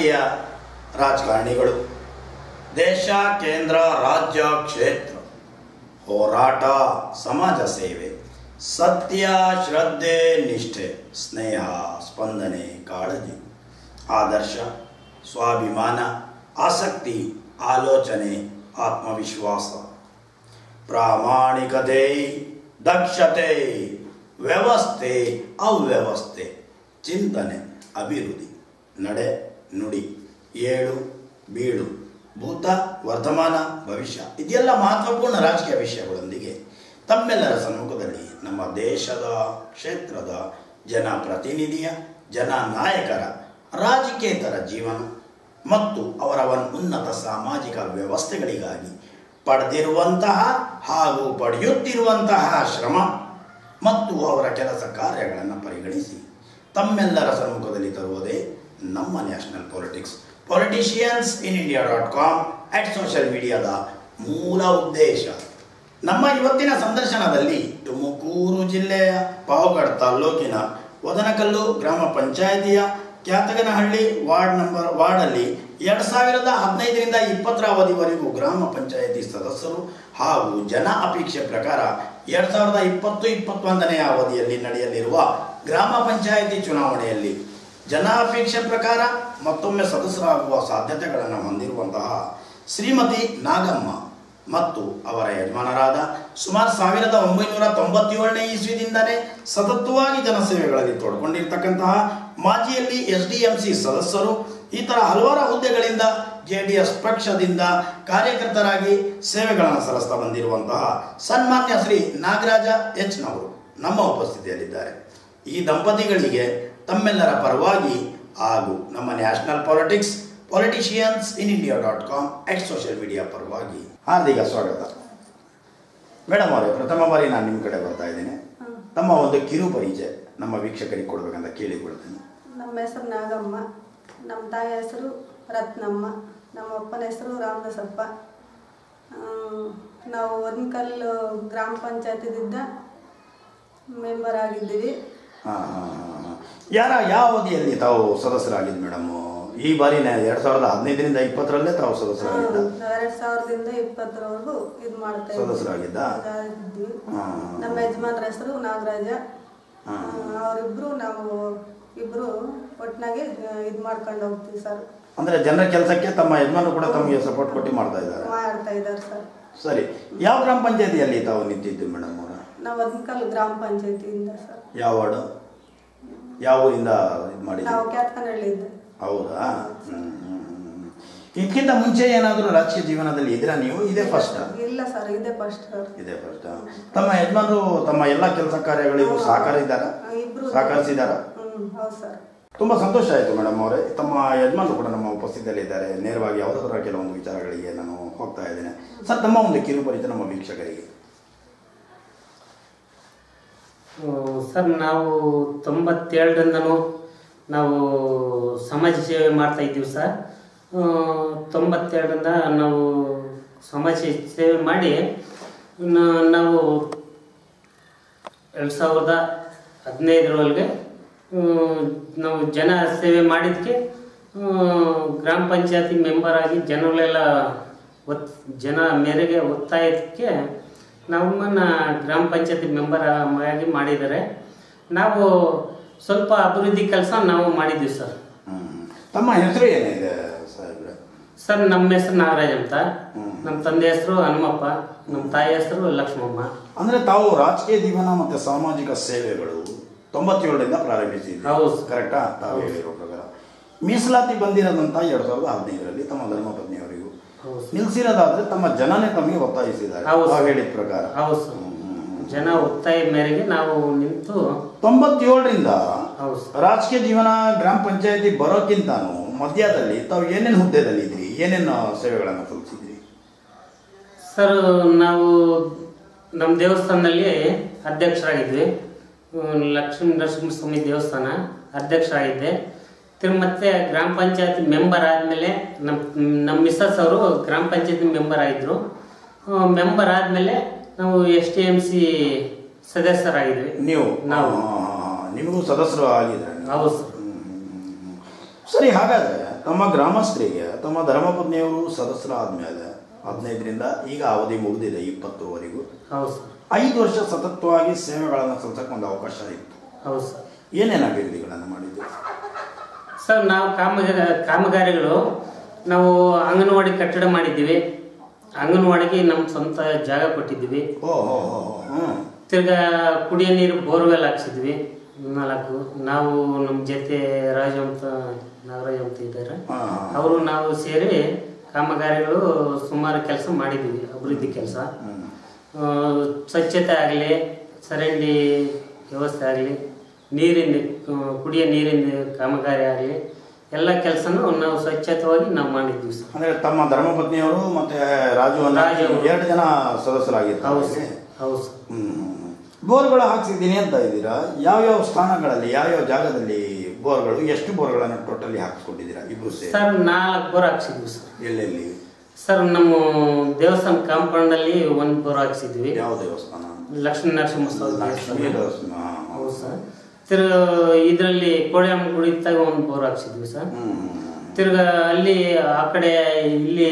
ರಾಜಕೀಯ ರಾಜಕಾರಣಿಗಳು ದೇಶ ಕೇಂದ್ರ ರಾಜ್ಯ ಕ್ಷೇತ್ರ ಹೋರಾಟ ಸಮಾಜ ಸೇವೆ ಸತ್ಯ ಶ್ರದ್ಧೆ ನಿಷ್ಠೆ ಸ್ನೇಹ ಸ್ಪಂದನೆ ಕಾಳಜಿ ಆದರ್ಶ ಸ್ವಾಭಿಮಾನ ಆಸಕ್ತಿ ಆಲೋಚನೆ ಆತ್ಮವಿಶ್ವಾಸ ಪ್ರಾಮಾಣಿಕತೆ ದಕ್ಷತೆ ವ್ಯವಸ್ಥೆ ಅವ್ಯವಸ್ಥೆ ಚಿಂತನೆ ಅಭಿವೃದ್ಧಿ ನಡೆ ನುಡಿ ಏಳು ಬೀಳು ಭೂತ ವರ್ತಮಾನ ಭವಿಷ್ಯ ಇದೆಲ್ಲ ಮಹತ್ವಪೂರ್ಣ ರಾಜಕೀಯ ವಿಷಯಗಳೊಂದಿಗೆ ತಮ್ಮೆಲ್ಲರ ಸಮ್ಮುಖದಲ್ಲಿ ನಮ್ಮ ದೇಶದ ಕ್ಷೇತ್ರದ ಜನಪ್ರತಿನಿಧಿಯ ಜನನಾಯಕರ ರಾಜಕೀಯೇತರ ಜೀವನ ಮತ್ತು ಅವರ ಒಂದು ಉನ್ನತ ಸಾಮಾಜಿಕ ವ್ಯವಸ್ಥೆಗಳಿಗಾಗಿ ಪಡೆದಿರುವಂತಹ ಹಾಗೂ ಪಡೆಯುತ್ತಿರುವಂತಹ ಶ್ರಮ ಮತ್ತು ಅವರ ಕೆಲಸ ಕಾರ್ಯಗಳನ್ನು ಪರಿಗಣಿಸಿ ತಮ್ಮೆಲ್ಲರ ಸಮ್ಮುಖದಲ್ಲಿ ತರುವುದೇ ನಮ್ಮ national politics politicians in India dot com at social ಮೀಡಿಯಾದ ಮೂಲ ಉದ್ದೇಶ ನಮ್ಮ ಇವತ್ತಿನ ಸಂದರ್ಶನದಲ್ಲಿ ತುಮಕೂರು ಜಿಲ್ಲೆಯ ಪಾವಗಡ ತಾಲ್ಲೂಕಿನ ವದನಕಲ್ಲು ಗ್ರಾಮ ಪಂಚಾಯಿತಿಯ ಕ್ಯಾತಗನಹಳ್ಳಿ ವಾರ್ಡ್ ನಂಬರ್ ವಾರ್ಡಲ್ಲಿ ಎರಡು ಸಾವಿರದ ಹದಿನೈದರಿಂದ ಇಪ್ಪತ್ತರ ಅವಧಿವರೆಗೂ ಗ್ರಾಮ ಪಂಚಾಯಿತಿ ಸದಸ್ಯರು ಹಾಗೂ ಜನ ಅಪೇಕ್ಷೆ ಪ್ರಕಾರ ಎರಡು ಸಾವಿರದ ಇಪ್ಪತ್ತು ಇಪ್ಪತ್ತೊಂದನೆಯ ಅವಧಿಯಲ್ಲಿ ನಡೆಯಲಿರುವ ಗ್ರಾಮ ಪಂಚಾಯಿತಿ ಚುನಾವಣೆಯಲ್ಲಿ ಜನ ಅಪೇಕ್ಷೆ ಪ್ರಕಾರ ಮತ್ತೊಮ್ಮೆ ಸದಸ್ಯರಾಗುವ ಸಾಧ್ಯತೆಗಳನ್ನು ಹೊಂದಿರುವಂತಹ ಶ್ರೀಮತಿ ನಾಗಮ್ಮ ಮತ್ತು ಅವರ ಯಜಮಾನರಾದ ಸುಮಾರು ಸಾವಿರದ ಒಂಬೈನೂರ ತೊಂಬತ್ತೇಳನೇ ಇಸ್ವಿದಿಂದಲೇ ಸತತವಾಗಿ ಜನಸೇವೆಗಳಲ್ಲಿ ತೊಡ್ಕೊಂಡಿರ್ತಕ್ಕಂತಹ ಮಾಜಿಯಲ್ಲಿ ಎಸ್ ಡಿ ಎಂ ಸಿ ಸದಸ್ಯರು ಈ ಥರ ಹಲವಾರು ಹುದ್ದೆಗಳಿಂದ ಜೆ ಡಿ ಎಸ್ ಪಕ್ಷದಿಂದ ಕಾರ್ಯಕರ್ತರಾಗಿ ಸೇವೆಗಳನ್ನು ಸಲ್ಲಿಸ್ತಾ ಬಂದಿರುವಂತಹ ಸನ್ಮಾನ್ಯ ಶ್ರೀ ನಾಗರಾಜ ಎಚ್ ನವರು ನಮ್ಮ ಉಪಸ್ಥಿತಿಯಲ್ಲಿದ್ದಾರೆ ಈ ದಂಪತಿಗಳಿಗೆ ತಮ್ಮೆಲ್ಲರ ಪರವಾಗಿ ಹಾಗೂ ನಮ್ಮ national politics politicians in India dot com at social media ಪರವಾಗಿ ಹಾರ್ದಿಕ ಸ್ವಾಗತ ಮೇಡಮ್ ಅವರೇ ಪ್ರಥಮ ಬಾರಿ ನಾನು ನಿಮ್ಮ ಕಡೆ ಬರ್ತಾ ಇದ್ದೇನೆ ತಮ್ಮ ಒಂದು ಕಿರು ಪರಿಚಯ ನಮ್ಮ ವೀಕ್ಷಕರಿಗೆ ಕೊಡಬೇಕಂತ ಕೇಳಿಕೊಳ್ತೇನೆ ನಮ್ಮ ಹೆಸರು ನಾಗಮ್ಮ ನಮ್ಮ ತಾಯಿ ಹೆಸರು ರತ್ನಮ್ಮ ನಮ್ಮ ಅಪ್ಪನ ಹೆಸರು ರಾಮದಾಸಪ್ಪ ಆ, ನಾವು ಒಂದ್ಕಲ್ಲು ಗ್ರಾಮ ಪಂಚಾಯತಿದಿಂದ ಮೆಂಬರ್ ಆಗಿದ್ದೀವಿ ಹಾಂ ಹಾಂ ಹಾಂ ಯಾರ ಯಾವ ಅವಧಿಯಲ್ಲಿ ತಾವು ಸದಸ್ಯರಾಗಿದ್ದು ಮೇಡಮ್ ಈ ಬಾರಿನ ಎರಡು ಸಾವಿರದ ಹದಿನೈದರಿಂದ ಇಪ್ಪತ್ತರಲ್ಲೇ ತಾವು ಸದಸ್ಯರಾಗಿದ್ದ ನಾವು ಎರಡು ಸಾವಿರದಿಂದ ಇಪ್ಪತ್ತರವರೆಗೂ ಇದು ಮಾಡ್ತಾ ಇದ್ದೀವಿ. ಸದಸ್ಯರಾಗಿದ್ದ? ಇದ್ದೀವಿ ಹಾಂ ನಮ್ಮ ಯಜಮಾನ್ರ ಹೆಸರು ನಾಗರಾಜ ಹಾ. ಅವರಿಬ್ರು ನಾವು ಇಬ್ರು ಒಟ್ಟಿನಾಗೆ ಇದು ಮಾಡ್ಕೊಂಡು ಹೋಗ್ತೀವಿ ಸರ್ ಅಂದರೆ ಜನರ ಕೆಲಸಕ್ಕೆ ತಮ್ಮ ಯಜಮಾನರು ಕೂಡ ತಮಗೆ ಸಪೋರ್ಟ್ ಕೊಟ್ಟು ಮಾಡ್ತಾ ಇದ್ದಾರೆ ಮಾಡ್ತಾ ಇದ್ದಾರೆ ಸರ್ ಸರಿ ಯಾವ ಗ್ರಾಮ ಪಂಚಾಯತಿಯಲ್ಲಿ ತಾವು ನಿಂತಿದ್ದು ಮೇಡಮ್ ಅವರ ನಾವು ಒಂದ್ಕಲ್ ಗ್ರಾಮ ಪಂಚಾಯತಿಯಿಂದ ಸರ್ ಯಾವ ವಾರ್ಡು ಯಾವ ಊರಿಂದ ಇದು ಮಾಡಿದ್ರು ನಾವು ಕ್ಯಾತ್ಕನಹಳ್ಳಿಯಿಂದ ಹೌದಾ ಹ್ಮ್, ಹ್ಮ್, ಹ್ಮ್. ಇದಕ್ಕಿಂತ ಮುಂಚೆ ಏನಾದರೂ ರಾಜಕೀಯ ಜೀವನದಲ್ಲಿ ಇದ್ದೀರಾ ನೀವು ಇದೇ ಫಸ್ಟ್ ಇಲ್ಲ ಸರ್ ಇದೇ ಫಸ್ಟ್ ಸರ್ ಇದೇ ಫಸ್ಟ್ ತಮ್ಮ ಯಜಮಾನರು ತಮ್ಮ ಎಲ್ಲ ಕೆಲಸ ಕಾರ್ಯಗಳಿಗೂ ಸಹಕರಿಸಿದಾರ ಇಬ್ರು ಸಹಕರಿಸಿದಾರ ಹ್ಮ್ ಹೌದು ಸರ್ ತುಂಬ ಸಂತೋಷ ಆಯಿತು ಮೇಡಮ್ ಅವರೇ ತಮ್ಮ ಯಜಮಾನರು ಕೂಡ ನಮ್ಮ ಉಪಸ್ಥಿತಿಯಲ್ಲಿ ಇದ್ದಾರೆ ನೇರವಾಗಿ ಯಾವುದಾದ್ರೂ ಕೆಲವೊಂದು ವಿಚಾರಗಳಿಗೆ ನಾನು ಹೋಗ್ತಾ ಇದ್ದೇನೆ ಸರ್ ತಮ್ಮ ಒಂದು ಕಿರು ಪರಿಚಯ ನಮ್ಮ ವೀಕ್ಷಕರಿಗೆ ಆ, ಸರ್ ನಾವು ತೊಂಬತ್ತೇಳರಿಂದನೂ ನಾವು ಸಮಾಜ ಸೇವೆ ಮಾಡ್ತಾ ಇದ್ದೀವಿ ಸರ್ ಆ, ತೊಂಬತ್ತೆರಡರಿಂದ ನಾವು ಸಮಾಜ ಸೇವೆ ಮಾಡಿ ನ- ನಾವು ಎರಡು ಸಾವಿರದ ಹದಿನೈದರೊಳಗೆ ನಾವು ಜನ ಸೇವೆ ಮಾಡಿದ್ದಕ್ಕೆ ಆ, ಗ್ರಾಮ ಪಂಚಾಯತಿ ಮೆಂಬರ್ ಆಗಿ ಜನಗಳೆಲ್ಲ ಒತ್ ಜನ ಮೇರೆಗೆ ಒತ್ತಾಯಕ್ಕೆ ನಮ್ಮನ್ನ ಗ್ರಾಮ ಪಂಚಾಯತಿ ಮೆಂಬರ್ ಆಗಿ ಮಾಡಿದ್ದಾರೆ ನಾವು ಸ್ವಲ್ಪ ಅಭಿವೃದ್ಧಿ ಕೆಲಸ ನಾವು ಮಾಡಿದ್ದೀವಿ ಸರ್ ಹ್ಮ್. ತಮ್ಮ ಹೆಸರು ಏನಿದೆ ಸಾಹೇಬ್ರೆ ಸರ್ ನಮ್ಮ ಹೆಸರು ನಾಗರಾಜ್ ಅಂತ ಹ್ಮ್. ನಮ್ಮ ತಂದೆ ಹೆಸರು ಹನುಮಪ್ಪ ನಮ್ಮ ತಾಯಿ ಹೆಸರು ಲಕ್ಷ್ಮಮ್ಮ ಅಂದ್ರೆ ತಾವು ರಾಜಕೀಯ ಜೀವನ ಮತ್ತೆ ಸಾಮಾಜಿಕ ಸೇವೆಗಳು ತೊಂಬತ್ತೇಳರಿಂದ ಪ್ರಾರಂಭಿಸಿದ್ರಿ ಹೌದು. ಕರೆಕ್ಟಾ ತಾವು ಹೇಳಿರೋ ಪ್ರಕಾರ ಮೀಸಲಾತಿ ಬಂದಿರೋದಂತ ಎರಡ್ ಸಾವಿರದ ಹದಿನೈದರಲ್ಲಿ ತಮ್ಮ ಧರ್ಮಪತ್ನಿಯವರಿಗೂ ಹೌದು ಸರ್. ನಿಲ್ಸಿರೋದಾದ್ರೆ ತಮ್ಮ ಜನನೇ ತಮಗೆ ಒತ್ತಾಯಿಸಿದ್ದಾರೆ ಹೌದು. ತಾವು ಹೇಳಿದ ಪ್ರಕಾರ ಹೌದು ಸರ್ ಜನ ಒತ್ತಾಯ ಮೇರೆಗೆ ನಾವು ನಿಂತು ತೊಂಬತ್ತೇಳರಿಂದ ಹೌದು ಸರ್ ರಾಜಕೀಯ ಜೀವನ ಗ್ರಾಮ ಪಂಚಾಯತಿ ಬರೋಕ್ಕಿಂತಾನು ಮಧ್ಯದಲ್ಲಿ ತಾವು ಏನೇನು ಹುದ್ದೆದಲ್ಲಿ ಇದ್ರಿ ಏನೇನು ಸೇವೆಗಳನ್ನು ಸಲ್ಲಿಸಿದ್ರಿ ಸರ್ ನಾವು ನಮ್ಮ ದೇವಸ್ಥಾನದಲ್ಲಿ ಅಧ್ಯಕ್ಷರಾಗಿದ್ವಿ ಹ್ಮ್, ಲಕ್ಷ್ಮೀ ನರಸಿಂಹಸ್ವಾಮಿ ದೇವಸ್ಥಾನ ಅಧ್ಯಕ್ಷರಾಗಿದ್ದೆ ತಿರ್ಗಿ ಮತ್ತೆ ಗ್ರಾಮ ಪಂಚಾಯತಿ ಮೆಂಬರ್ ಆದಮೇಲೆ ನಮ್ಮ ನಮ್ಮ ಮಿಸ್ಸಸ್ ಅವರು ಗ್ರಾಮ ಪಂಚಾಯತಿ ಮೆಂಬರ್ ಆಗಿದ್ರು ಮೆಂಬರ್ ಆದಮೇಲೆ ನಾವು ಎಸ್ ಟಿ ಎಮ್ ಸಿ ಸದಸ್ಯರಾಗಿದ್ವಿ ನೀವು ನಾವು. ಆ, ನಿಮಗೂ ಸದಸ್ಯರು ಆಗಿದ್ರೆ ಹೌದು ಸರ್ ಸರಿ ಹಾಗಾದ್ರೆ ತಮ್ಮ ಗ್ರಾಮಸ್ಥರಿಗೆ ತಮ್ಮ ಧರ್ಮಪತ್ನಿಯವರು ಸದಸ್ಯರಾದ್ಮೇಲೆ ಹದಿನೈದರಿಂದ ಈಗ ಅವಧಿ ಮುಗಿದಿದೆ ಇಪ್ಪತ್ತರವರೆಗೂ ಹೌದು ಸರ್ ಐದು ವರ್ಷ ಸತತವಾಗಿ ಸೇವೆಗಳನ್ನು ಸಲ್ಲಿಸಕ್ಕೆ ಒಂದು ಅವಕಾಶ ಇತ್ತು ಹೌದು ಸರ್ ಏನೇನು ಅಭಿವೃದ್ಧಿಗಳನ್ನು ಮಾಡಿದ್ದೀರಿ ಸರ್ ನಾವು ಕಾಮಗಾರಿ ಕಾಮಗಾರಿಗಳು ನಾವು ಅಂಗನವಾಡಿ ಕಟ್ಟಡ ಮಾಡಿದ್ದೀವಿ ಅಂಗನವಾಡಿಗೆ ನಮ್ಮ ಸ್ವಂತ ಜಾಗ ಕೊಟ್ಟಿದ್ದೀವಿ ಓ ಹೋ ಹೋ ಹೋ ಹ್ಞೂ ತಿರ್ಗಾ ಕುಡಿಯೋ ನೀರು ಬೋರ್ವೆಲ್ ಹಾಕ್ಸಿದ್ವಿ ನಾಲ್ಕು ನಾವು ನಮ್ಮ ಜೊತೆ ರಾಜು ಅಂತ ನಾಗರಾಜ್ ಅಂತ ಇದ್ದಾರೆ ಹಾಂ ಹಾಂ ಅವರು ನಾವು ಸೇರಿ ಕಾಮಗಾರಿಗಳು ಸುಮಾರು ಕೆಲಸ ಮಾಡಿದ್ದೀವಿ ಅಭಿವೃದ್ಧಿ ಕೆಲಸ ಹ್ಞೂ ಸ್ವಚ್ಛತೆ ಆಗಲಿ ಚರಂಡಿ ವ್ಯವಸ್ಥೆ ಆಗಲಿ ನೀರಿನ ಕು- ಕುಡಿಯೋ ನೀರಿನ ಕಾಮಗಾರಿ ಆಗಲಿ ಎಲ್ಲ ಕೆಲಸನೂ ನಾವು ಸ್ವಚ್ಛತವಾಗಿ ನಾವು ಮಾಡಿದ್ವಿ ಸರ್ ಅಂದರೆ ತಮ್ಮ ಧರ್ಮಪತ್ನಿಯವರು ಮತ್ತೆ ರಾಜು ಅನ್ನೋ ರಾಜು. ಎರಡು ಜನ ಹೌದು ಸದಸ್ಯರಾಗಿರ್ತಾರೆ ಸರ್ ಹೌದು ಸರ್ ಹ್ಮ್. ಬೋರ್ಗಳು ಹಾಕ್ಸಿದ್ದೀನಿ ಅಂತ ಇದ್ದೀರಾ ಯಾವ್ಯಾವ ಸ್ಥಾನಗಳಲ್ಲಿ ಯಾವ್ಯಾವ ಜಾಗದಲ್ಲಿ ಬೋರ್ಗಳು ಎಷ್ಟು ಬೋರ್ಗಳನ್ನು ಟೋಟಲಿ ಹಾಕಿಸ್ಕೊಂಡಿದ್ದೀರಾ ಇಬ್ರು ಸೇರಿ ಸರ್ ನಾಲ್ಕು ಬೋರ್ ಹಾಕ್ಸಿದ್ವಿ ಸರ್ ಎಲ್ಲೆಲ್ಲಿ ಸರ್ ನಮ್ಮ ದೇವಸ್ಥಾನ ಕಾಂಪೌಂಡಲ್ಲಿ ಒಂದು ಬೋರ್ ಹಾಕ್ಸಿದ್ವಿ ಯಾವ ದೇವಸ್ಥಾನ ಲಕ್ಷ್ಮೀ ನರಸಿಂಹಸ್ವಾಮಿ ಲಕ್ಷ್ಮೀ ದೇವಸ್ಥಾನ ದೇವಸ್ಥಾನ ಹೌದು ಸರ್ ತಿರ್ಗಾ ಇದರಲ್ಲಿ ಕೋಳಿಯಮ್ಮ ಗುಡಿತಾಗ ಒಂದು ಬೋರ್ ಹಾಕ್ಸಿದ್ವಿ ಸರ್ ಹ್ಮ್ ತಿರ್ಗಾ ಅಲ್ಲಿ ಆ ಕಡೆ ಇಲ್ಲಿ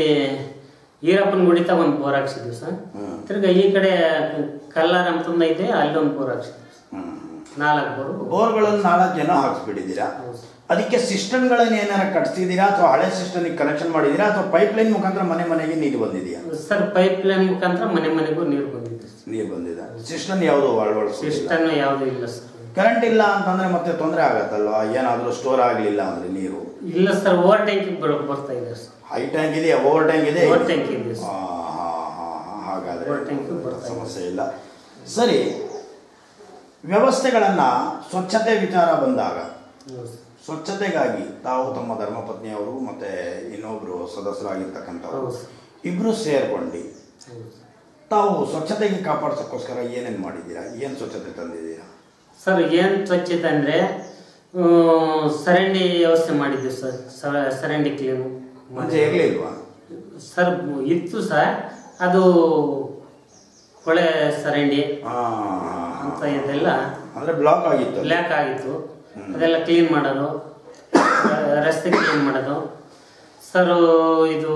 ಈರಪ್ಪನ ಗುಡಿತಾಗ ಒಂದು ಬೋರ್ ಹಾಕ್ಸಿದ್ವಿ ಸರ್ ಹ್ಮ್. ತಿರ್ಗಾ ಈ ಕಡೆ ಕಲ್ಲಾರ ಅಂತಂದ ಇದೆ ಅಲ್ಲಿ ಒಂದು ಬೋರ್ ಹಾಕ್ಸಿದ್ವಿ ಹ್ಮ್ ನಾಲ್ಕು ಬೋರು ಬೋರ್ಗಳನ್ನು ನಾಲ್ಕು ಜನ ಹಾಕ್ಸ್ಬಿಟ್ಟಿದ್ದೀರಾ ಹೌದು ಸರ್. ಅದಕ್ಕೆ ಸಿಸ್ಟಮ್ಗಳನ್ನ ಏನಾರ ಕಟ್ಸಿದ್ದೀರಾ ಅಥವಾ ಹಳೆ ಸಿಸ್ಟಮ್ಗೆ ಕನೆಕ್ಷನ್ ಮಾಡಿದ್ದೀರಾ ಅಥವಾ ಪೈಪ್ ಲೈನ್ ಮುಖಾಂತರ ಮನೆ ಮನೆಗೆ ನೀರು ಬಂದಿದೆಯಾ ಸರ್ ಪೈಪ್ ಲೈನ್ ಮುಖಾಂತರ ಮನೆ ಮನೆಗೂ ನೀರು ಬಂದಿದೆ ಸರ್. ನೀರು ಬಂದಿದೆ ಸಿಸ್ಟಮ್ ಯಾವುದು ಅಳವಡಿಸಿಲ್ಲ ಸಿಸ್ಟಮ್ ಯಾವುದೂ ಇಲ್ಲ ಸರ್ ಕರೆಂಟ್ ಇಲ್ಲ ಅಂತಂದ್ರೆ ಮತ್ತೆ ತೊಂದರೆ ಆಗತ್ತಲ್ವಾ ಏನಾದರೂ ಸ್ಟೋರ್ ಆಗಲಿಲ್ಲ ಅಂದ್ರೆ ನೀರು ಇಲ್ಲ ಸರ್ ಓವರ್ ಟ್ಯಾಂಕಿಗೆ ಬರ್ತಾ ಇದೆ ಸರ್ ಹೈ ಟ್ಯಾಂಕ್ ಇದೆಯಾ ಓವರ್ ಟ್ಯಾಂಕ್ ಇದೆ Over tank ಇದೆ ಸರ್. ಆ, ಹಾ, ಹಾ, ಹಾ, ಹಾಗಾದ್ರೆ Over tank ಬರ್ತಾ ಇದೆ. ಸಮಸ್ಯೆ ಇಲ್ಲ ಸರಿ ವ್ಯವಸ್ಥೆಗಳನ್ನ ಸ್ವಚ್ಛತೆ ವಿಚಾರ ಬಂದಾಗ ಹೌದು ಸರ್. ಸ್ವಚ್ಛತೆಗಾಗಿ ತಾವು ತಮ್ಮ ಧರ್ಮಪತ್ನಿಯವರು ಮತ್ತೆ ಇನ್ನೊಬ್ರು ಸದಸ್ಯರಾಗಿರ್ತಕ್ಕಂಥವ್ರು ಹೌದು ಸರ್. ಇಬ್ರು ಸೇರ್ಕೊಂಡು ಹೌದು ಸರ್. ತಾವು ಸ್ವಚ್ಛತೆಗೆ ಕಾಪಾಡ್ಸೋಕ್ಕೋಸ್ಕರ ಏನೇನು ಮಾಡಿದ್ದೀರಾ ಏನು ಸ್ವಚ್ಛತೆ ತಂದಿದ್ದೀರಾ ಸರ್ ಏನು ಸ್ವಚ್ಛತೆ ಅಂದರೆ ಸರಂಡಿ ವ್ಯವಸ್ಥೆ ಮಾಡಿದ್ವಿ ಸರ್ ಸ- ಸರಂಡಿ ಕ್ಲೀನು ಮುಂಚೆ ಇರಲಿಲ್ವಾ ಸರ್ ಇತ್ತು ಸರ್ ಅದು ಕೊಳೆ ಸರಂಡಿ ಅಂತ ಇದೆಲ್ಲ ಅಂದ್ರೆ ಬ್ಲಾಕ್ ಆಗಿತ್ತು ಬ್ಲ್ಯಾಕ್ ಆಗಿತ್ತು ಅದೆಲ್ಲ ಕ್ಲೀನ್ ಮಾಡೋದು ರ- ರಸ್ತೆ ಕ್ಲೀನ್ ಮಾಡೋದು ಸರ್ ಇದು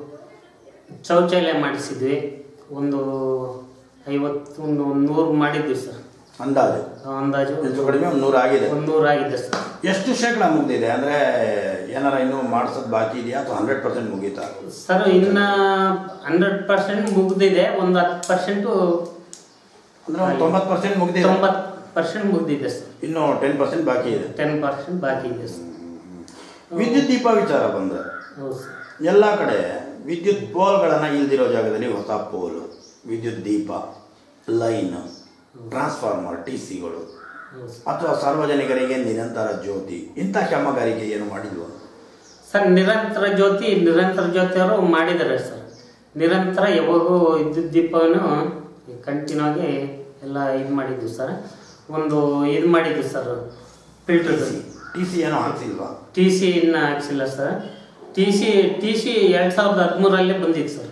ಶೌಚಾಲಯ ಮಾಡಿಸಿದ್ವಿ ಒಂದು ಐವತ್ತು ಒಂದು ನೂರು ಮಾಡಿದ್ವಿ ಸರ್ ಅಂದಾಜು ಅಂದಾಜು ಹೆಚ್ಚು ಕಡಿಮೆ ಒಂದು ನೂರು ಆಗಿದೆ ಒಂದು ನೂರು ಆಗಿದೆ ಸರ್ ಎಷ್ಟು ಶೇಕಡ ಮುಗ್ದಿದೆ ಅಂದ್ರೆ ಏನಾರ ಇನ್ನೂ ಮಾಡಿಸೋದು ಬಾಕಿ ಇದೆಯಾ ಅಥವಾ ಹಂಡ್ರೆಡ್ ಪರ್ಸೆಂಟ್ ಮುಗೀತಾ ಸರ್ ಇನ್ನ ಹಂಡ್ರೆಡ್ ಪರ್ಸೆಂಟ್ ಮುಗ್ದಿದೆ ಒಂದು ಹತ್ತು ಪರ್ಸೆಂಟು ಅಂದ್ರೆ ಒಂದು ತೊಂಬತ್ತು ಪರ್ಸೆಂಟ್ ಮುಗ್ದಿದೆ ತೊಂಬತ್ತು ಪರ್ಸೆಂಟ್ ಮುಗ್ದಿದೆ ಸರ್ ಇನ್ನು ಟೆನ್ ಪರ್ಸೆಂಟ್ ಬಾಕಿ ಇದೆ ಟೆನ್ ಪರ್ಸೆಂಟ್ ಬಾಕಿ ಇದೆ ಸರ್ ವಿದ್ಯುತ್ ದೀಪ ವಿಚಾರ ಬಂದ್ರೆ ಹೌದು ಸರ್ ಎಲ್ಲ ಕಡೆ ವಿದ್ಯುತ್ ಪೋಲ್ಗಳನ್ನು ಇಲ್ದಿರೋ ಜಾಗದಲ್ಲಿ ಹೊಸ ಪೋಲ್ ವಿದ್ಯುತ್ ದೀಪ ಲೈನ್ ಟ್ರಾನ್ಸ್ಫಾರ್ಮರ್ ಟಿ ಸಿಗಳು ಹೌದು ಸರ್ ಅಥವಾ ಸಾರ್ವಜನಿಕರಿಗೆ ನಿರಂತರ ಜ್ಯೋತಿ ಇಂಥ ಕಾಮಗಾರಿಗೆ ಏನು ಮಾಡಿಲ್ವ ಸರ್ ನಿರಂತರ ಜ್ಯೋತಿ ನಿರಂತರ ಜ್ಯೋತಿ ಅವರು ಮಾಡಿದ್ದಾರೆ ಸರ್ ನಿರಂತರ ಯಾವಾಗೂ ವಿದ್ಯುತ್ ದೀಪವನ್ನು ಕಂಟಿನ್ಯೂ ಆಗಿ ಎಲ್ಲ ಇದು ಮಾಡಿದ್ವಿ ಸರ್ ಒಂದು ಇದು ಮಾಡಿದ್ವಿ ಸರ್ ಫಿಲ್ಟರ್ ಟಿ ಸಿ ಏನೋ ಹಾಕ್ಸಿಲ್ವಾ ಟಿ ಸಿ ಇನ್ನು ಹಾಕ್ಸಿಲ್ಲ sir T C T C ಎರಡು ಸಾವಿರದ ಹದಿಮೂರಲ್ಲೇ ಬಂದಿತ್ತು ಸರ್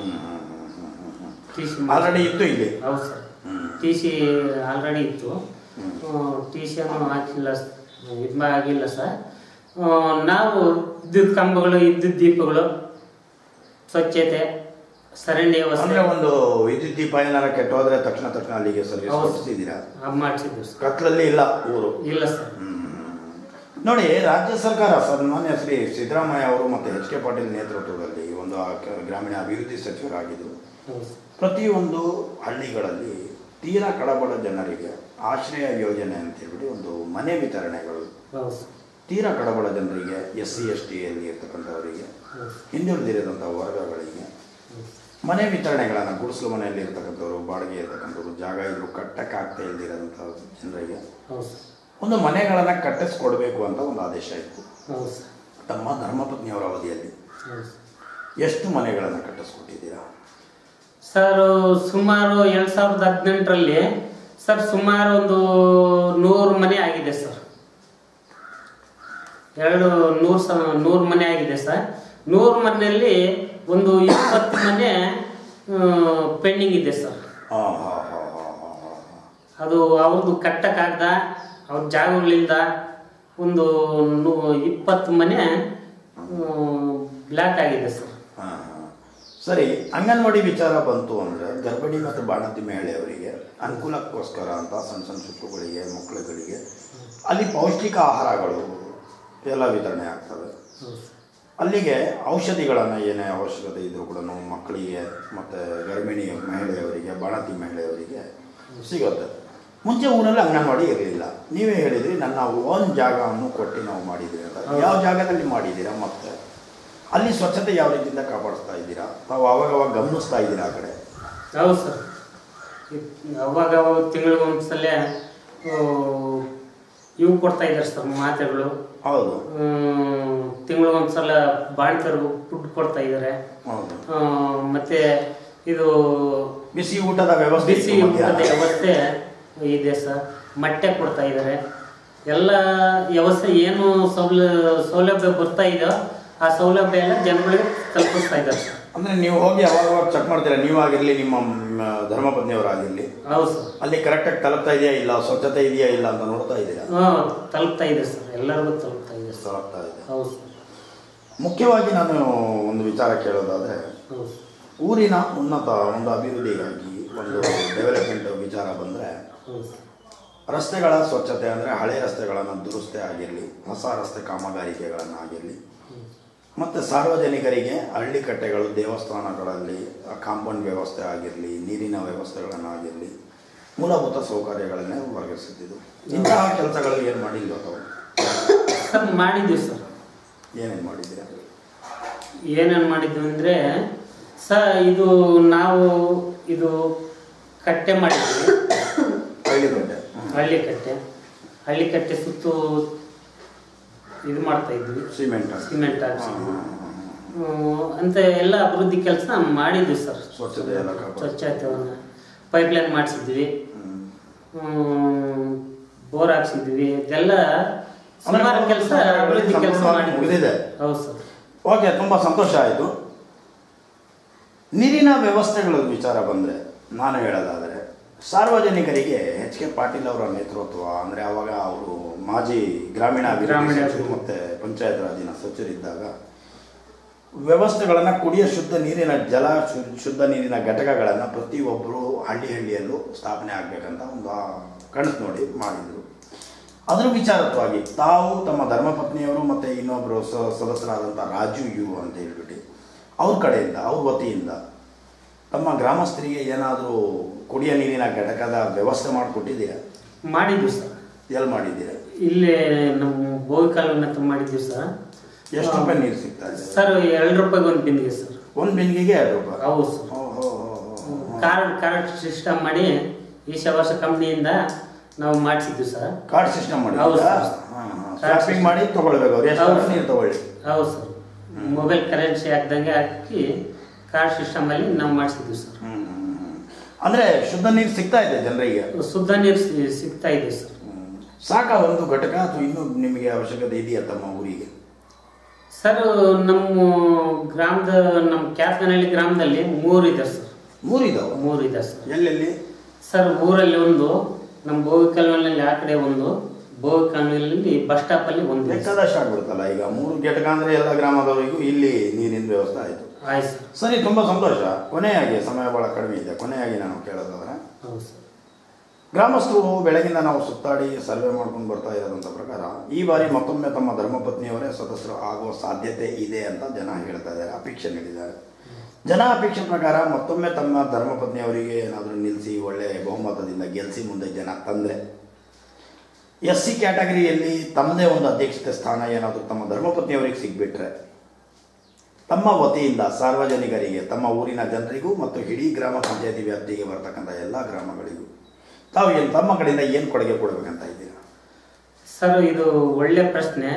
ಟಿ ಸಿ ಆಲ್ರೆಡಿ ಇತ್ತು ಇಲ್ಲಿ ಹೌದು ಸರ್ ಹ್ಮ್. ಟಿ ಸಿ ಆಲ್ರೆಡಿ ಇತ್ತು ಟಿ ಸಿಯನ್ನು ಹಾಕಿಲ್ಲ ಇದು ಆಗಿಲ್ಲ ಸರ್ ಆ, ನಾವು ವಿದ್ಯುತ್ ಕಂಬಗಳು ವಿದ್ಯುತ್ ದೀಪಗಳು ಸ್ವಚ್ಛತೆ ಸರಂಡಿ ವ್ಯವಸ್ಥೆ ಅಂದ್ರೆ ಒಂದು ವಿದ್ಯುತ್ ದೀಪ ಏನಾರ ಕೆಟ್ಟೋದ್ರೆ ತಕ್ಷಣ ತಕ್ಷಣ ಅಲ್ಲಿಗೆ ಸರ್ವಿಸ್ ಹೌದು. ಕೊಡಿಸಿದ್ದೀರಾ ಅದು ಮಾಡಿಸಿದ್ವಿ ಸರ್ ಕತ್ಲಲ್ಲಿ ಇಲ್ಲ ಊರು ಇಲ್ಲ ಸರ್ ನೋಡಿ ರಾಜ್ಯ ಸರ್ಕಾರ ಸನ್ಮಾನ್ಯ ಶ್ರೀ ಸಿದ್ದರಾಮಯ್ಯ ಅವರು ಮತ್ತು ಎಚ್ ಕೆ ಪಾಟೀಲ್ ನೇತೃತ್ವದಲ್ಲಿ ಒಂದು ಆ ಕ- ಗ್ರಾಮೀಣ ಅಭಿವೃದ್ಧಿ ಸಚಿವರಾಗಿದ್ದು ಹೌದು ಸರ್. ಪ್ರತಿಯೊಂದು ಹಳ್ಳಿಗಳಲ್ಲಿ ತೀರಾ ಕಡಬಡ ಜನರಿಗೆ ಆಶ್ರಯ ಯೋಜನೆ ಅಂತೇಳಿ ಒಂದು ಮನೆ ವಿತರಣೆಗಳು ಹೌದು ಸರ್. ತೀರಾ ಕಡಬಡ ಜನರಿಗೆ ಎಸ್ ಸಿ ಎಸ್ ಟಿಯಲ್ಲಿ ಇರ್ತಕ್ಕಂಥವರಿಗೆ ಹೌದು ಸರ್. ಹಿಂದುಳಿದಿರದಂಥ ವರ್ಗಗಳಿಗೆ ಮನೆ ವಿತರಣೆಗಳನ್ನು ಗುಡಿಸಲು ಮನೆಯಲ್ಲಿ ಇರ್ತಕ್ಕಂಥವ್ರು ಬಾಡಿಗೆ ಇರ್ತಕ್ಕಂಥವ್ರು ಜಾಗ ಇದ್ರು ಕಟ್ಟಕ್ಕಾಗ್ತಾ ಇಲ್ದಿರೋಂಥ ಜನರಿಗೆ ಹೌದು ಸರ್. ಒಂದು ಮನೆಗಳನ್ನು ಕಟ್ಟಿಸ್ಕೊಡ್ಬೇಕು ಅಂತ ಒಂದು ಆದೇಶ ಇತ್ತು ಹೌದು ಸರ್. ತಮ್ಮ ಧರ್ಮಪತ್ನಿಯವರ ಅವಧಿಯಲ್ಲಿ ಹೌದು ಸರ್. ಎಷ್ಟು ಮನೆಗಳನ್ನು ಕಟ್ಟಿಸ್ಕೊಟ್ಟಿದ್ದೀರಾ ಸರ್ ಸುಮಾರು ಎರಡು ಸಾವಿರದ ಹದಿನೆಂಟರಲ್ಲಿ ಸರ್ ಸುಮಾರು ಒಂದು ನೂರು ಮನೆ ಆಗಿದೆ ಸರ್ ಎರಡು ನೂರು ಸ ನೂರು ಮನೆ ಆಗಿದೆ ಸರ್ ನೂರು ಮನೆಯಲ್ಲಿ ಒಂದು ಇಪ್ಪತ್ತು ಮನೆ ಪೆಂಡಿಂಗ್ ಇದೆ ಸರ್ ಹಾ ಹಾ ಹಾ ಹಾ ಹಾ ಹಾ ಅದು ಅವ್ರದ್ದು ಕಟ್ಟಕ್ಕಾಗ್ದ ಅವ್ರ ಜಾಗಗಳಿಂದ ಒಂದು ನೂ ಇಪ್ಪತ್ತು ಮನೆ ಬ್ಲ್ಯಾಕ್ ಆಗಿದೆ ಸರ್ ಹಾಂ ಹಾಂ ಸರಿ ಅಂಗನವಾಡಿ ವಿಚಾರ ಬಂತು ಅಂದರೆ ಗರ್ಭಿಣಿ ಮತ್ತು ಬಾಣಂತಿ ಮಹಿಳೆಯವರಿಗೆ ಅನುಕೂಲಕ್ಕೋಸ್ಕರ ಅಂತ ಸಣ್ಣ ಸಣ್ಣ ಶಿಶುಗಳಿಗೆ ಮಕ್ಕಳುಗಳಿಗೆ ಅಲ್ಲಿ ಪೌಷ್ಟಿಕ ಆಹಾರಗಳು ಎಲ್ಲ ವಿತರಣೆ ಆಗ್ತವೆ ಹೌದು ಸರ್. ಅಲ್ಲಿಗೆ ಔಷಧಿಗಳನ್ನು ಏನೇ ಅವಶ್ಯಕತೆ ಇದ್ದರೂ ಕೂಡ ಮಕ್ಕಳಿಗೆ ಮತ್ತು ಗರ್ಭಿಣಿ ಮಹಿಳೆಯವರಿಗೆ ಬಾಣಂತಿ ಮಹಿಳೆಯವರಿಗೆ ಸಿಗುತ್ತೆ ಮುಂಚೆ ಊರಲ್ಲಿ ಅಂಗನವಾಡಿ ಇರಲಿಲ್ಲ ನೀವೇ ಹೇಳಿದ್ರಿ ನನ್ನ ಓನ್ ಜಾಗವನ್ನು ಕೊಟ್ಟು ನಾವು ಮಾಡಿದ್ದೀವಿ ಅಂತ ಯಾವ ಜಾಗದಲ್ಲಿ ಮಾಡಿದ್ದೀರಾ ಮತ್ತೆ ಅಲ್ಲಿ ಸ್ವಚ್ಛತೆ ಯಾವ ರೀತಿಯಿಂದ ಕಾಪಾಡಿಸ್ತಾ ಇದ್ದೀರಾ ತಾವು ಅವಾಗ ಅವಾಗ ಗಮನಿಸ್ತಾ ಇದ್ದೀರಾ ಆ ಕಡೆ ಹೌದು ಸರ್ ಇದ್- ಅವಾಗ ಅವಾಗ ತಿಂಗಳಿಗೆ ಒಂದ್ಸಲ ಇವು ಕೊಡ್ತಾ ಇದ್ದಾರೆ ಸರ್ ಮಾತ್ರೆಗಳು ಹೌದು ತಿಂಗಳಿಗೆ ಒಂದ್ಸಲ ಬಾಣ್ತರು ಫುಡ್ ಕೊಡ್ತಾ ಇದ್ದಾರೆ ಹೌದು ಆ, ಮತ್ತೆ ಇದು ಬಿಸಿ ಊಟದ ವ್ಯವಸ್ಥೆ ಬಿಸಿ ಇತ್ತು ಊಟದ ಮಧ್ಯಾಹ್ನ. ವ್ಯವಸ್ಥೆ ಇದೆ ಸರ್ ಮೊಟ್ಟೆ ಕೊಡ್ತಾ ಇದ್ದಾರೆ ಎಲ್ಲ ವ್ಯವಸ್ಥೆ ಏನು ಸೌಲ ಸೌಲಭ್ಯ ಬರ್ತಾ ಇದೆಯೋ ಆ ಸೌಲಭ್ಯ ಎಲ್ಲ ಜನಗಳಿಗೆ ತಲುಪಿಸ್ತಾ ಇದ್ದಾರೆ ಸರ್ ಅಂದ್ರೆ ನೀವು ಹೋಗಿ ಅವಾಗ ಅವಾಗ ಚೆಕ್ ಮಾಡ್ತೀರಾ ನೀವಾಗಿರಲಿ ನಿಮ್ಮ ಮ್, ಧರ್ಮಪತ್ನಿಯವರಾಗಿರಲಿ ಹೌದು ಸರ್ ಅಲ್ಲಿ ಕರೆಕ್ಟಾಗಿ ತಲುಪ್ತಾ ಇದೆಯಾ ಇಲ್ಲ ಸ್ವಚ್ಛತೆ ಇದೆಯಾ ಇಲ್ಲ ಅಂತ ನೋಡ್ತಾ ಇದ್ದೀರಾ ಹಾಂ ತಲುಪ್ತಾ ಇದೆ ಸರ್ ಎಲ್ಲರಿಗೂ ತಲುಪ್ತಾ ಇದೆ ಸರ್ ತಲುಪ್ತಾ ಇದೆ ಹೌದು ಸರ್ ಮುಖ್ಯವಾಗಿ ನಾನು ಒಂದು ವಿಚಾರ ಕೇಳೋದಾದ್ರೆ ಹೌದು ಸರ್ ಊರಿನ ಉನ್ನತ ಒಂದು ಅಭಿವೃದ್ಧಿಗಾಗಿ ಒಂದು ಡೆವಲಪ್ಮೆಂಟ್ ವಿಚಾರ ಬಂದರೆ ಹೌದು ಸರ್ ರಸ್ತೆಗಳ ಸ್ವಚ್ಛತೆ ಅಂದರೆ ಹಳೆ ರಸ್ತೆಗಳನ್ನು ದುರಸ್ತಿ ಆಗಿರಲಿ ಹೊಸ ರಸ್ತೆ ಕಾಮಗಾರಿಕೆಗಳನ್ನು ಆಗಿರಲಿ ಮತ್ತು ಸಾರ್ವಜನಿಕರಿಗೆ ಹಳ್ಳಿ ಕಟ್ಟೆಗಳು ದೇವಸ್ಥಾನಗಳಲ್ಲಿ ಕಾಂಪೌಂಡ್ ವ್ಯವಸ್ಥೆ ಆಗಿರಲಿ ನೀರಿನ ವ್ಯವಸ್ಥೆಗಳನ್ನಾಗಿರಲಿ ಮೂಲಭೂತ ಸೌಕರ್ಯಗಳನ್ನೇ ಒದಗಿಸುತ್ತಿದ್ದು ಇಂತಹ ಕೆಲಸಗಳು ಏನು ಮಾಡಿಲ್ವ ತಾವು ಸರ್ ಮಾಡಿದ್ದೀವಿ ಸರ್ ಏನೇನು ಮಾಡಿದ್ದೀರಾ ಏನೇನು ಮಾಡಿದ್ವಿ ಅಂದರೆ ಸ ಇದು ನಾವು ಇದು ಕಟ್ಟೆ ಮಾಡಿದ್ವಿ ಹಳ್ಳಿ ಕಟ್ಟೆ ಹಳ್ಳಿ ಕಟ್ಟೆ ಹಳ್ಳಿ ಕಟ್ಟೆ ಸುತ್ತು ಇದು ಮಾಡ್ತಾ ಇದ್ವಿ ಸಿಮೆಂಟ್ ಸಿಮೆಂಟ್ ಹಾಕ್ಸಿದ್ವಿ ಹ್ಮ್, ಅಂತ ಎಲ್ಲ ಅಭಿವೃದ್ಧಿ ಕೆಲಸ ಮಾಡಿದ್ವಿ ಸರ್ ಸ್ವಚ್ಛತೆ ಎಲ್ಲ ಕಾಪಾಡಿ ಸ್ವಚ್ಛತೆಯನ್ನು ಪೈಪ್ಲೈನ್ ಮಾಡಿಸಿದ್ವಿ ಹ್ಮ್. ಬೋರ್ ಹಾಕ್ಸಿದ್ವಿ ಇದೆಲ್ಲ ಸುಮಾರು ಕೆಲಸ ಅಭಿವೃದ್ಧಿ ಕೆಲಸ ಸಂಪೂರ್ಣವಾಗಿ ಮುಗಿದಿದೆ. ಮಾಡಿದ್ವಿ ಹೌದು ಸರ್ ಓಕೆ ತುಂಬ ಸಂತೋಷ ಆಯಿತು ನೀರಿನ ವ್ಯವಸ್ಥೆಗಳ ವಿಚಾರ ಬಂದರೆ ನಾನು ಹೇಳೋದಾದರೆ ಸಾರ್ವಜನಿಕರಿಗೆ ಎಚ್ ಕೆ ಪಾಟೀಲ್ ಅವರ ನೇತೃತ್ವ ಅಂದರೆ ಅವಾಗ ಅವರು ಮಾಜಿ ಗ್ರಾಮೀಣ ಗ್ರಾಮೀಣ ಅಭಿವೃದ್ಧಿ ಸಚಿವರು ಮತ್ತು ಪಂಚಾಯತ್ ರಾಜಿನ ಸಚಿವರಿದ್ದಾಗ ವ್ಯವಸ್ಥೆಗಳನ್ನು ಕುಡಿಯ ಶುದ್ಧ ನೀರಿನ ಜಲ ಶು- ಶುದ್ಧ ನೀರಿನ ಘಟಕಗಳನ್ನು ಪ್ರತಿಯೊಬ್ಬರು ಹಳ್ಳಿ ಹಳ್ಳಿಯಲ್ಲೂ ಸ್ಥಾಪನೆ ಆಗಬೇಕಂತ ಒಂದು ಆ ಕನಸು ನೋಡಿ ಮಾಡಿದರು ಅದರ ವಿಚಾರತ್ವಾಗಿ ತಾವು ತಮ್ಮ ಧರ್ಮಪತ್ನಿಯವರು ಮತ್ತು ಇನ್ನೊಬ್ಬರು ಸ ಸದಸ್ಯರಾದಂಥ ರಾಜು ಯು ಅಂತ ಹೇಳ್ಬಿಟ್ಟು ಅವ್ರ ಕಡೆಯಿಂದ ಅವ್ರ ವತಿಯಿಂದ ತಮ್ಮ ಗ್ರಾಮಸ್ಥರಿಗೆ ಏನಾದರೂ ಕುಡಿಯ ನೀರಿನ ಘಟಕದ ವ್ಯವಸ್ಥೆ ಮಾಡಿಕೊಟ್ಟಿದ್ದೀರಾ ಮಾಡಿದ್ವಿ ಸರ್ ಎಲ್ಲಿ ಮಾಡಿದ್ದೀರಾ ಇಲ್ಲೇ ನಮ್ಮ ಬೋಗಿ ಕಾಲುವೆ ಹತ್ರ ಮಾಡಿದ್ವಿ ಸರ್ ಎಷ್ಟು ರೂಪಾಯಿ ನೀರು ಸಿಗ್ತಾ ಇದೆ ಸರ್ ಎರಡು ರೂಪಾಯಿಗೆ ಒಂದು ಬಿಂದಿಗೆ ಸರ್ ಒಂದು ಬಿಂದಿಗೆಗೆ ಎರಡು ರೂಪಾಯಿ ಹೌದು ಸರ್ ಓ, ಹೋ, ಹೋ, ಹೋ, ಹೋ. ಕಾರ್ಡ್ ಕಾರ್ಡ್ ಸಿಸ್ಟಮ್ ಮಾಡಿ ಈಶಾವಾಸ ಕಂಪ್ನಿಯಿಂದ ನಾವು ಮಾಡಿಸಿದ್ವಿ ಸರ್ ಕಾರ್ಡ್ ಸಿಸ್ಟಮ್ ಮಾಡಿ ಹೌದು ಸರ್. ಶಾಪಿಂಗ್ ಮಾಡಿ ತಗೊಳ್ಬೇಕು ಅವ್ರು ಎಷ್ಟು ಹೌದು. ಅವರ್ ನೀರು ತಗೊಳ್ಳಿ ಹೌದು ಸರ್ ಮೊಬೈಲ್ ಕರೆನ್ಸಿ ಹಾಕ್ದಂಗೆ ಹಾಕಿ ಕಾರ್ಡ್ ಸಿಸ್ಟಮಲ್ಲಿ ನಾವು ಮಾಡಿಸಿದ್ವಿ ಸರ್ ಹ್ಮ್, ಹ್ಮ್, ಹ್ಮ್. ಅಂದ್ರೆ ಶುದ್ಧ ನೀರು ಸಿಗ್ತಾ ಇದೆ ಜನರಿಗೆ ಶುದ್ಧ ನೀರು ಸಿ- ಸಿಗ್ತಾ ಇದೆ ಸರ್ ಹ್ಮ್. ಸಾಕಾ ಒಂದು ಘಟಕ ಅಥವಾ ಇನ್ನೂ ನಿಮಗೆ ಅವಶ್ಯಕತೆ ಇದೆಯಾ ತಮ್ಮ ಊರಿಗೆ ಸರ್ ನಮ್ಮ ಗ್ರಾಮದ ನಮ್ಮ ಕ್ಯಾತ್ಗನಹಳ್ಳಿ ಗ್ರಾಮದಲ್ಲಿ ಮೂರು ಇದೆ ಸರ್ ಮೂರು ಇದಾವೆ ಮೂರು ಇದೆ ಸರ್ ಎಲ್ಲೆಲ್ಲಿ ಸರ್ ಊರಲ್ಲಿ ಒಂದು ನಮ್ಮ ಬೋಗಿ ಕಾಲುವೆನಲ್ಲಿ ಆ ಕಡೆ ಒಂದು ಬೋಗಿ ಕಾಲುವೆಯಲ್ಲಿ ಬಸ್ ಸ್ಟಾಪಲ್ಲಿ ಒಂದು ಇದೆ ಸರ್. ಬೇಕಾದಷ್ಟು ಆಗ್ಬಿಡುತ್ತಲ್ಲ ಈಗ ಮೂರು ಘಟಕ ಅಂದ್ರೆ ಎಲ್ಲ ಗ್ರಾಮದವರಿಗೂ ಇಲ್ಲಿ ನೀರಿನ ವ್ಯವಸ್ಥೆ ಆಯಿತು ಆಯ್ತು ಸರ್ ಸರಿ ತುಂಬಾ ಸಂತೋಷ ಕೊನೆಯಾಗಿ ಸಮಯ ಬಹಳ ಕಡಿಮೆ ಇದೆ ಕೊನೆಯಾಗಿ ನಾನು ಕೇಳೋದಾದ್ರೆ ಹೌದು ಸರ್ ಗ್ರಾಮಸ್ಥರು ಬೆಳಗಿಂದ ನಾವು ಸುತ್ತಾಡಿ ಸರ್ವೆ ಮಾಡ್ಕೊಂಡು ಬರ್ತಾ ಇರೋದಂಥ ಪ್ರಕಾರ ಈ ಬಾರಿ ಮತ್ತೊಮ್ಮೆ ತಮ್ಮ ಧರ್ಮಪತ್ನಿಯವರೇ ಸದಸ್ಯರು ಆಗುವ ಸಾಧ್ಯತೆ ಇದೆ ಅಂತ ಜನ ಹೇಳ್ತಾ ಇದ್ದಾರೆ ಅಪೇಕ್ಷೆ ನೀಡಿದ್ದಾರೆ ಜನ ಅಪೇಕ್ಷೆ ಪ್ರಕಾರ ಮತ್ತೊಮ್ಮೆ ತಮ್ಮ ಧರ್ಮಪತ್ನಿಯವರಿಗೆ ಏನಾದರೂ ನಿಲ್ಲಿಸಿ ಒಳ್ಳೆ ಬಹುಮತದಿಂದ ಗೆಲ್ಲಿಸಿ ಮುಂದೆ ಜನ ತಂದರೆ ಎಸ್ ಸಿ ಕ್ಯಾಟಗರಿಯಲ್ಲಿ ತಮ್ಮದೇ ಒಂದು ಅಧ್ಯಕ್ಷತೆ ಸ್ಥಾನ ಏನಾದರೂ ತಮ್ಮ ಧರ್ಮಪತ್ನಿಯವರಿಗೆ ಸಿಗ್ಬಿಟ್ರೆ ತಮ್ಮ ವತಿಯಿಂದ ಸಾರ್ವಜನಿಕರಿಗೆ ತಮ್ಮ ಊರಿನ ಜನರಿಗೂ ಮತ್ತು ಇಡೀ ಗ್ರಾಮ ಪಂಚಾಯತಿ ವ್ಯಾಪ್ತಿಗೆ ಬರ್ತಕ್ಕಂಥ ಎಲ್ಲ ಗ್ರಾಮಗಳಿಗೂ ತಾವು ಏನು ತಮ್ಮ ಕಡೆಯಿಂದ ಏನು ಕೊಡುಗೆ ಕೊಡಬೇಕಂತ ಇದ್ದೀರಾ ಸರ್ ಇದು ಒಳ್ಳೆ ಪ್ರಶ್ನೆ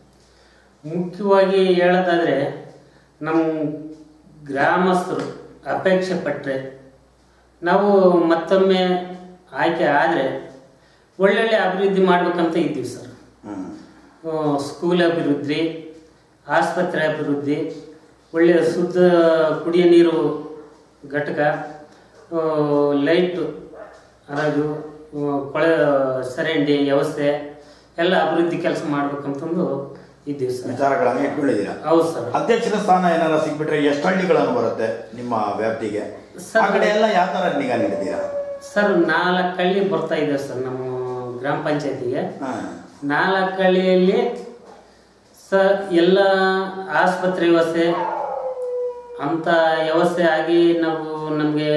ಮುಖ್ಯವಾಗಿ ಹೇಳೋದಾದರೆ ನಮ್ಮ ಗ್ರಾಮಸ್ಥರು ಅಪೇಕ್ಷೆ ಪಟ್ಟರೆ ನಾವು ಮತ್ತೊಮ್ಮೆ ಆಯ್ಕೆ ಆದರೆ ಒಳ್ಳೊಳ್ಳೆ ಅಭಿವೃದ್ಧಿ ಮಾಡ್ಬೇಕಂತ ಇದ್ದೀವಿ ಸರ್ ಹ್ಞೂ ಆ, ಸ್ಕೂಲ್ ಅಭಿವೃದ್ಧಿ ಆಸ್ಪತ್ರೆ ಅಭಿವೃದ್ಧಿ ಒಳ್ಳೆಯ ಶುದ್ಧ ಕುಡಿಯ ನೀರು ಘಟಕ ಆ, ಲೈಟು ಹರಾಜು ಆ, ಕೊಳ ಚರಂಡಿ ವ್ಯವಸ್ಥೆ ಎಲ್ಲ ಅಭಿವೃದ್ಧಿ ಕೆಲಸ ಮಾಡ್ಬೇಕಂತಂದು ಇದ್ದೀವಿ ಸರ್ ವಿಚಾರಗಳನ್ನು ಇಟ್ಕೊಂಡಿದ್ದೀರಾ ಹೌದು ಸರ್ ಅಧ್ಯಕ್ಷರ ಸ್ಥಾನ ಏನಾರ ಸಿಕ್ಬಿಟ್ರೆ ಎಷ್ಟು ಹಳ್ಳಿಗಳನ್ನು ಬರುತ್ತೆ ನಿಮ್ಮ ವ್ಯಾಪ್ತಿಗೆ ಸರ್- ಆ ಕಡೆ ಎಲ್ಲ ಯಾವ ತರ ನಿಗಾ ನೀಡಿದ್ದೀರಾ ಸರ್ ನಾಲ್ಕು ಹಳ್ಳಿ ಬರ್ತಾ ಇದೆ ಸರ್ ನಮ್ಮ ಗ್ರಾಮ ಪಂಚಾಯತಿಗೆ ಹಾ. ನಾಲ್ಕು ಹಳ್ಳಿಯಲ್ಲಿ ಸರ್ ಎಲ್ಲ ಆಸ್ಪತ್ರೆ ವ್ಯವಸ್ಥೆ ಅಂತ ವ್ಯವಸ್ಥೆ ಆಗಿ ನಾವು ನಮಗೆ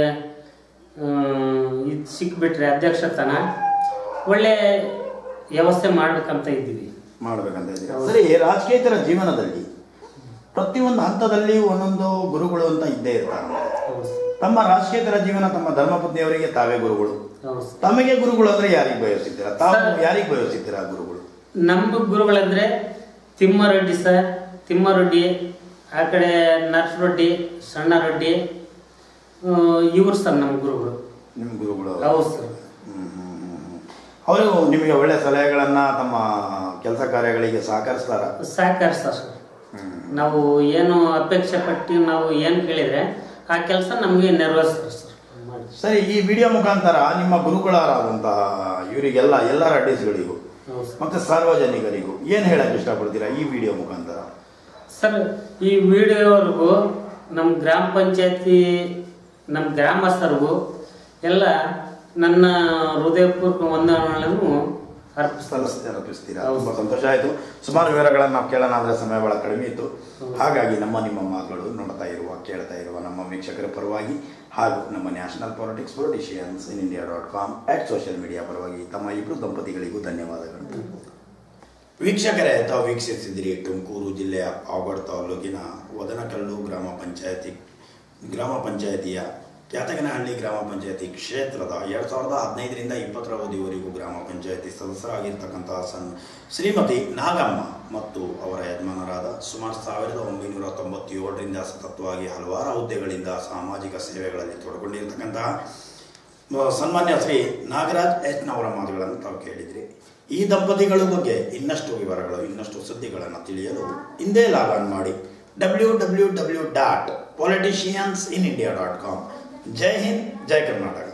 ಇದು ಸಿಕ್ಬಿಟ್ರೆ ಅಧ್ಯಕ್ಷ ಸ್ಥಾನ ಒಳ್ಳೆ ವ್ಯವಸ್ಥೆ ಮಾಡ್ಬೇಕಂತ ಇದ್ದೀವಿ ಮಾಡ್ಬೇಕಂತ ಇದ್ದೀರಾ ಹೌದು. ಸರಿ ರಾಜಕೀಯತರ ಜೀವನದಲ್ಲಿ ಪ್ರತಿಯೊಂದು ಹಂತದಲ್ಲಿ ಒಂದೊಂದು ಗುರುಗಳು ಅಂತ ಇದ್ದೇ ಇರ್ತಾರೆ ಹೌದು ಸರ್. ತಮ್ಮ ರಾಜಕೀಯತರ ಜೀವನ ತಮ್ಮ ಧರ್ಮಪತ್ನಿಯವರಿಗೆ ತಾವೇ ಗುರುಗಳು ಹೌದು ಸರ್. ತಮಗೆ ಗುರುಗಳು ಅಂದ್ರೆ ಯಾರಿಗೆ ಬಯಸುತ್ತೀರಾ ತಾವು ಸರ್- ಯಾರಿಗೆ ಬಯಸುತ್ತೀರಾ ಗುರುಗಳು ನಮ್ಮ ಗುರುಗಳಂದ್ರೆ ತಿಮ್ಮಾರೆಡ್ಡಿ ಸರ್ ತಿಮ್ಮಾರೆಡ್ಡಿ ಆ ಕಡೆ ನರ್ಸರೊಡ್ಡಿ ಸಣ್ಣ ರೆಡ್ಡಿ ಇವರು ಸರ್ ನಮ್ಮ ಗುರುಗಳು ನಿಮ್ಮ ಗುರುಗಳು ಹೌದು ಸರ್ ಹ್ಮ್, ಹ್ಮ್, ಹ್ಮ್, ಹ್ಮ್. ಅವರು ನಿಮಗೆ ಒಳ್ಳೆ ಸಲಹೆಗಳನ್ನ ತಮ್ಮ ಕೆಲಸ ಕಾರ್ಯಗಳಿಗೆ ಸಹಕರಿಸ್ತಾರ ಸಹಕರಿಸ್ತಾರೆ ಸರ್ ನಾವು ಏನು ಅಪೇಕ್ಷೆ ಪಟ್ಟು ನಾವು ಏನು ಕೇಳಿದ್ರೆ ಆ ಕೆಲಸ ನಮಗೆ ನೆರವೇರಿಸ್ತಾರೆ ಸರ್ ಮಾಡಿ ಸರಿ ಈ ವಿಡಿಯೋ ಮುಖಾಂತರ ನಿಮ್ಮ ಗುರುಗಳಾದಂತಹ ಇವರಿಗೆಲ್ಲ ಎಲ್ಲ ರೆಡ್ಡಿಸ್ಗಳಿಗೂ ಹೌದು ಸರ್ ಮತ್ತೆ ಸಾರ್ವಜನಿಕರಿಗೂ ಏನು ಹೇಳಕ್ ಇಷ್ಟಪಡ್ತೀರಾ ಈ ವಿಡಿಯೋ ಮುಖಾಂತರ ಸರ್ ಈ ವಿಡಿಯೋವರೆಗೂ ನಮ್ಮ ಗ್ರಾಮ ಪಂಚಾಯತಿ ನಮ್ಮ ಗ್ರಾಮಸ್ಥರಿಗೂ ಎಲ್ಲ ನನ್ನ ಹೃದಯಪೂರ್ವಕ ವಂದನೆಗಳನ್ನು ಅರ್ಪಿಸ್ತಾರೆ ಸಲ್ಲಿಸ್ತೀರಾ ಅರ್ಪಿಸ್ತೀರಾ ಹೌದು. ತುಂಬಾ ಸಂತೋಷ ಆಯಿತು ಸುಮಾರು ವಿವರಗಳನ್ನು ನಾವು ಕೇಳೋಣ ಆದರೆ ಸಮಯ ಬಹಳ ಕಡಿಮೆ ಇತ್ತು ಹಾಗಾಗಿ ನಮ್ಮ ನಿಮ್ಮ ಮಾತುಗಳು ನೋಡ್ತಾ ಇರುವ ಕೇಳ್ತಾ ಇರುವ ನಮ್ಮ ವೀಕ್ಷಕರ ಪರವಾಗಿ ಹಾಗೂ ನಮ್ಮ national politics politicians in India dot com at social media ಪರವಾಗಿ ತಮ್ಮ ಇಬ್ಬರು ದಂಪತಿಗಳಿಗೂ ಧನ್ಯವಾದಗಳು ವೀಕ್ಷಕರೇ ತಾವು ವೀಕ್ಷಿಸಿದಿರಿ ತುಮಕೂರು ಜಿಲ್ಲೆಯ ಪಾವಗಡ ತಾಲೂಕಿನ ವದನಕಲ್ಲು ಗ್ರಾಮ ಪಂಚಾಯತಿ ಗ್ರಾಮ ಪಂಚಾಯತಿಯ ಕ್ಯಾತಗನಹಳ್ಳಿ ಗ್ರಾಮ ಪಂಚಾಯತಿ ಕ್ಷೇತ್ರದ ಎರಡು ಸಾವಿರದ ಹದಿನೈದರಿಂದ ಇಪ್ಪತ್ತರ ಅವಧಿವರೆಗೂ ಗ್ರಾಮ ಪಂಚಾಯತಿ ಸದಸ್ಯರಾಗಿರ್ತಕ್ಕಂತಹ ಸನ್ ಶ್ರೀಮತಿ ನಾಗಮ್ಮ ಮತ್ತು ಅವರ ಯಜಮಾನರಾದ ಸುಮಾರು ಸಾವಿರದ ಒಂಬೈನೂರ ತೊಂಬತ್ತೇಳರಿಂದ ಸತತವಾಗಿ ಹಲವಾರು ಹುದ್ದೆಗಳಿಂದ ಸಾಮಾಜಿಕ ಸೇವೆಗಳಲ್ಲಿ ತೊಡಕೊಂಡಿರ್ತಕ್ಕಂತಹ ಮ- ಸನ್ಮಾನ್ಯ ಶ್ರೀ ನಾಗರಾಜ್ ಎಚ್ ನವರ ಮಾತುಗಳನ್ನು ತಾವು ಕೇಳಿದ್ರಿ ಈ ದಂಪತಿಗಳ ಬಗ್ಗೆ ಇನ್ನಷ್ಟು ವಿವರಗಳು ಇನ್ನಷ್ಟು ಸುದ್ದಿಗಳನ್ನು ತಿಳಿಯಲು ಹಿಂದೆ ಲಾಗ್ ಮಾಡಿ W W W dot politicians in India dot com ಜೈ ಹಿಂದ್ ಜೈ ಕರ್ನಾಟಕ